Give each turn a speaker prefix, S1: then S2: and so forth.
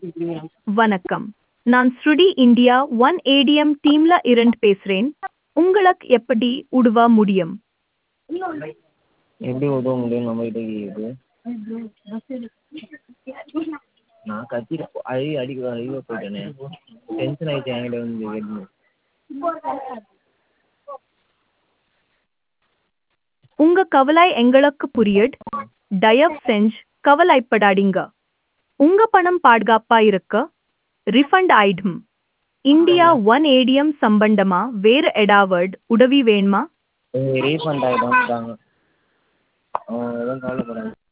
S1: வணக்கம் நான் ஸ்ருடி இந்தியா ஒன் ஏடிஎம் டீம்ல இருந்து பேசுறேன் உங்களுக்கு எப்படி உதவ முடியும்
S2: எப்படி உதவ முடியும் நம்மகிட்ட கேட்குது நான் கத்திட்டு அழுகி அடிக்க அழுக போயிட்டேனே டென்ஷன் ஆகிட்டு என்கிட்ட வந்து கேட்டு
S1: உங்க கவலை எங்களுக்கு புரியுது தயவு செஞ்சு கவலைப்படாதீங்க உங்க பணம் பாதுகாப்பா இருக்க ரிஃபண்ட் ஆயிடும் இந்தியா ஒன் ஏடிஎம் சம்பந்தமா வேற ஏதாவது உதவி வேணுமா
S2: ரீஃபண்ட் ஆகிடும் தாங்க எதுவும் கவலைப்படாது